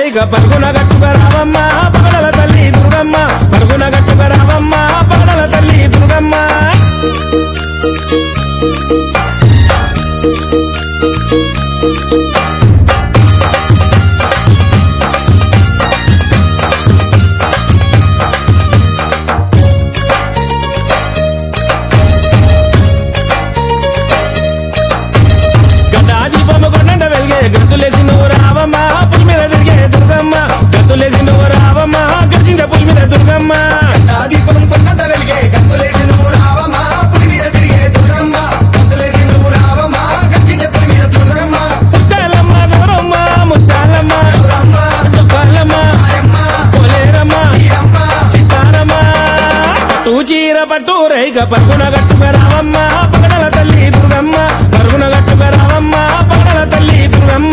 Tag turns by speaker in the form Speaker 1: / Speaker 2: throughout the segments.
Speaker 1: రేగ పరుగున గట్టుక రావమ్మ పగడల తల్లి దుర్గమ్మ పరుగున గట్టుక రావమ్మ పగడల తల్లి దుర్గమ్మ గడ్డాది బొమ్మ కొండ వెలిగే గంతులేసి నువ్వు రావమ్మ పులి మీద తిరిగే దుర్గమ్మ గంతులేసి నువ్వు రావమ్మ గర్జించ పులి మీద దుర్గమ్మ
Speaker 2: నా దీపం కొన్నంత వెలిగే గంతులేసి నువ్వు రావమ్మా పులి మీద తిరిగే దుర్గమ్మ గంతులేసి నువ్వు రావమ్మా గచ్చించే పులి మీద దుర్గమ్మ
Speaker 1: ముత్తాలమ్మ గౌరమ్మ ముత్తాలమ్మ
Speaker 2: దుర్గమ్మ
Speaker 1: చుక్కాలమ్మ
Speaker 2: ఆయమ్మ
Speaker 1: పొలేరమ్మ
Speaker 2: ఈరమ్మ
Speaker 1: చిత్తారమ్మ పట్టు చీర పట్టు రైగ పరుగున గట్టుక రావమ్మ పగడల తల్లి దుర్గమ్మ పరుగున గట్టుక రావమ్మ పగడల తల్లి దుర్గమ్మ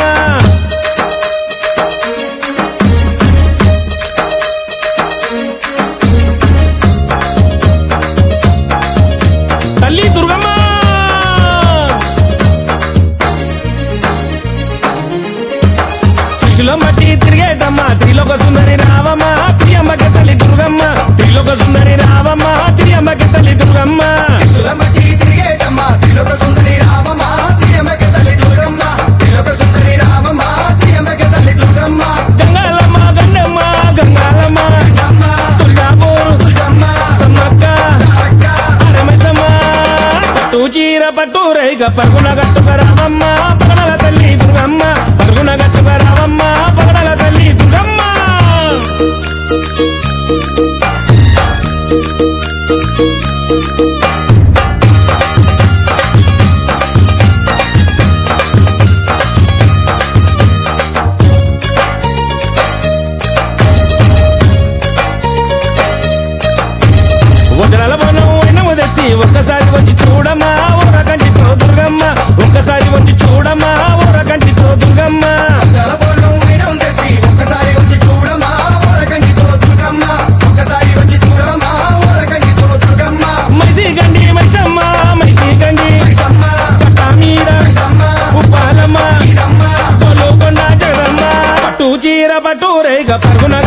Speaker 1: తల్లి దుర్గమ్మ త్రిశూలం బట్టి తిరిగేటమ్మ త్రిలోక సుందరి రావమ్మ త్రియమ్మకి తల్లి దుర్గమ్మ త్రిలోక సుందరి రావమ్మ త్రియమ్మకి తల్లి దుర్గమ్మ
Speaker 2: సులమటి తిరిగేటమ్మ త్రిలోక సుందరి రామమ్మ త్రియమక తల్లి దుర్గమ్మ త్రిలోక సుందరి రామమ్మ త్రియమక తల్లి దుర్గమ్మ
Speaker 1: గంగాలమ్మ గండమ్మ గంగాలమ్మ
Speaker 2: అమ్మ
Speaker 1: దుర్గాపూర్
Speaker 2: దుర్గమ్మ
Speaker 1: సమ్మక్క
Speaker 2: సారక్క
Speaker 1: అరమసమ్మ పట్టు చీర పట్టు రైగ పరుగున గట్టుక రావమ్మ పగడల తల్లి దుర్గమ్మ పరుగున గట్టుక రావమ్మ పగడల తల్లి దుర్గమ్మ వజ్రాల బనం ఎన్నము తెస్తి ఒక్కసారి వచ్చి చూడమ్మా ఊర కంటితో దుర్గమ్మ ఒక్కసారి వచ్చి చూడమ్మా ఊర కంటితో దుర్గమ్మ
Speaker 2: తలపోలం వైరం తెస్తి ఒక్కసారి వచ్చి చూడమ్మా ఓరకంటితో దుర్గమ్మ ఒక్కసారి వచ్చి చూడమ్మా ఓరకంటితో దుర్గమ్మ
Speaker 1: మైసి గండి మైసమ్మ మైసి గండి
Speaker 2: మైసమ్మ
Speaker 1: పట్టా మీద
Speaker 2: మైసమ్మ
Speaker 1: ఉప్పాలమ్మ
Speaker 2: ఈరమ్మ
Speaker 1: తొలుకొండ జగదమ్మ పట్టు చీర పట్టు రేగ పరుగున